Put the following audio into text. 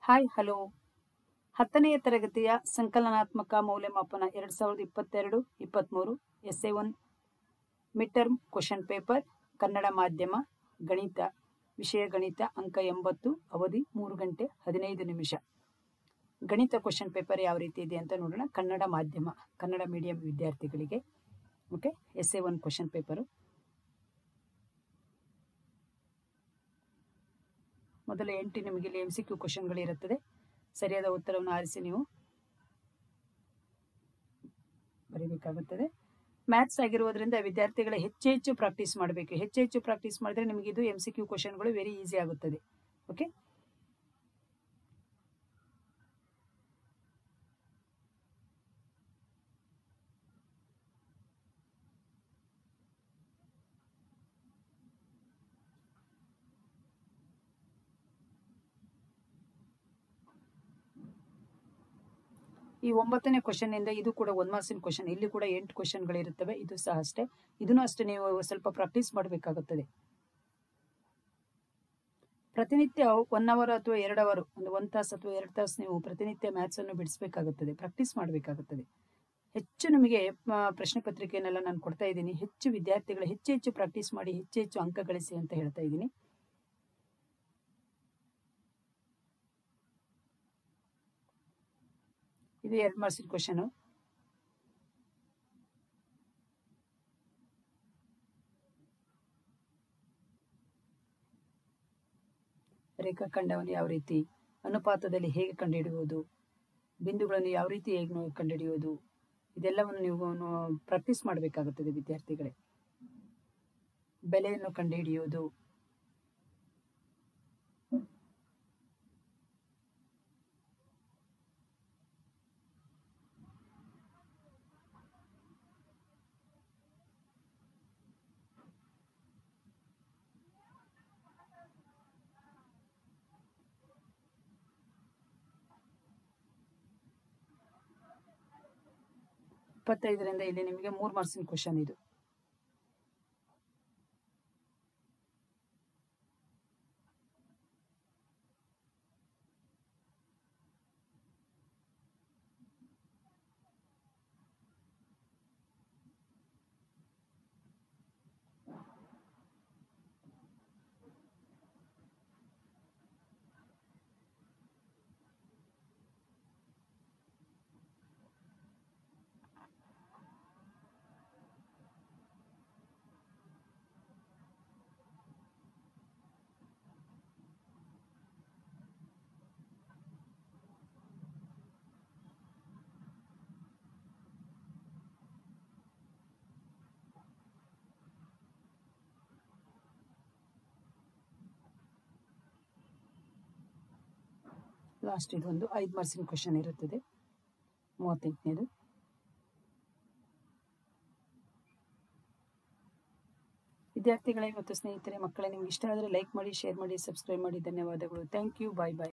hi hello ಹತ್ತನೆಯ ತರಗತಿಯ ಸಂಕಲನಾತ್ಮಕ ಮೌಲ್ಯಮಾಪನ ಎರಡು ಸಾವಿರದ ಇಪ್ಪತ್ತೆರಡು ಇಪ್ಪತ್ತ್ಮೂರು S A one mid term question paper Kannada ಮಾಧ್ಯಮ ಗಣಿತ ವಿಷಯ ಗಣಿತ ಅಂಕ ಎಂಬತ್ತು ಅವಧಿ ಮೂರು ಗಂಟೆ ಹದಿನೈದು ನಿಮಿಷ ಗಣಿತ ಕ್ವಶನ್ ಪೇಪರ್ ಯಾವ ರೀತಿ ಇದೆ ಅಂತ ನೋಡೋಣ ಕನ್ನಡ ಮಾಧ್ಯಮ ಕನ್ನಡ ಮೀಡಿಯಂ ವಿದ್ಯಾರ್ಥಿಗಳಿಗೆ okay S A one question paper ಮೊದಲ ಎಂಟು ನಿಮಗೆ ಇಲ್ಲಿ ಎಮ್ ಸಿ ಕ್ಯೂ ಕ್ವಶನ್ಗಳಿರುತ್ತದೆ ಸರಿಯಾದ ಉತ್ತರವನ್ನು ಆರಿಸಿ ನೀವು ಬರೀಬೇಕಾಗುತ್ತದೆ ಮ್ಯಾಥ್ಸ್ ಆಗಿರುವುದರಿಂದ ವಿದ್ಯಾರ್ಥಿಗಳ ಹೆಚ್ಚು ಹೆಚ್ಚು ಪ್ರಾಕ್ಟೀಸ್ ಮಾಡಬೇಕು ಹೆಚ್ಚು ಹೆಚ್ಚು ಪ್ರಾಕ್ಟೀಸ್ ಮಾಡಿದ್ರೆ ನಿಮಗೆ ಇದು ಎಮ್ ಸಿ ಕ್ಯೂ ಕ್ವಶನ್ಗಳು ವೆರಿ ಈಸಿ ಆಗುತ್ತದೆ ಓಕೆ ಈ ಒಂಬತ್ತನೇ ಕ್ವಶನ್ ಇಂದ ಇದು ಕೂಡ ಒಂದ್ ಮಾರ್ಕ್ಸಿನ ಕ್ವಶನ್ ಇಲ್ಲಿ ಕೂಡ ಎಂಟು ಕ್ವಶನ್ಗಳಿರುತ್ತವೆ ಇದು ಸಹ ಅಷ್ಟೇ ಇದನ್ನು ಅಷ್ಟೇ ನೀವು ಸ್ವಲ್ಪ ಪ್ರಾಕ್ಟೀಸ್ ಮಾಡಬೇಕಾಗುತ್ತದೆ ಪ್ರತಿನಿತ್ಯ ಒನ್ ಅವರ್ ಅಥವಾ ಎರಡು ಅವರ್ ಒಂದು ಒಂದ್ ತಾಸು ಅಥವಾ ಎರಡು ತಾಸು ನೀವು ಪ್ರತಿನಿತ್ಯ ಮ್ಯಾಥ್ಸ್ ಅನ್ನು ಬಿಡಿಸಬೇಕಾಗುತ್ತದೆ ಪ್ರಾಕ್ಟೀಸ್ ಮಾಡಬೇಕಾಗುತ್ತದೆ ಹೆಚ್ಚು ನಿಮಗೆ ಆ, ಪ್ರಶ್ನೆ ಪತ್ರಿಕೆಯನ್ನೆಲ್ಲ ನಾನು ಕೊಡ್ತಾ ಇದ್ದೀನಿ ಹೆಚ್ಚು ವಿದ್ಯಾರ್ಥಿಗಳು ಹೆಚ್ಚು ಹೆಚ್ಚು ಪ್ರಾಕ್ಟೀಸ್ ಮಾಡಿ ಹೆಚ್ಚು ಹೆಚ್ಚು ಅಂಕ ಗಳಿಸಿ ಅಂತ ಹೇಳ್ತಾ ಇದ್ದೀನಿ ಇದು ಎರಡು ಮಾರ್ಕ್ಸಿನ ಕ್ವಶನ್ ರೇಖಾಖಂಡವನ್ನು ಯಾವ ರೀತಿ ಅನುಪಾತದಲ್ಲಿ ಹೇಗೆ ಕಂಡುಹಿಡಿಯುವುದು ಬಿಂದುಗಳನ್ನು ಯಾವ ರೀತಿ ಹೇಗೆ ನಾವು ಕಂಡುಹಿಡಿಯುವುದು ಇದೆಲ್ಲವನ್ನು ನೀವು ಪ್ರಾಕ್ಟೀಸ್ ಮಾಡಬೇಕಾಗುತ್ತದೆ ವಿದ್ಯಾರ್ಥಿಗಳೇ ಬೆಲೆಯನ್ನು ಕಂಡುಹಿಡಿಯುವುದು ಇಪ್ಪತ್ತೈದರಿಂದ ಇಲ್ಲಿ ನಿಮಗೆ ಮೂರು ಮಾರ್ಕ್ಸಿನ ಕ್ವಶನ್ ಇದು ಲಾಸ್ಟ್ ಇದೊಂದು ಐದು ಮಾರ್ಕ್ಸಿನ ಕ್ವಶನ್ ಇರುತ್ತದೆ ಮೂವತ್ತೆಂಟನೇದು ವಿದ್ಯಾರ್ಥಿಗಳೇ ಮತ್ತು ಸ್ನೇಹಿತರೆ ಮಕ್ಕಳೇ ನಿಮ್ಗೆ ಇಷ್ಟ ಆದರೆ ಲೈಕ್ ಮಾಡಿ ಶೇರ್ ಮಾಡಿ ಸಬ್ಸ್ಕ್ರೈಬ್ ಮಾಡಿ ಧನ್ಯವಾದಗಳು ಥ್ಯಾಂಕ್ ಯು ಬಾಯ್ ಬಾಯ್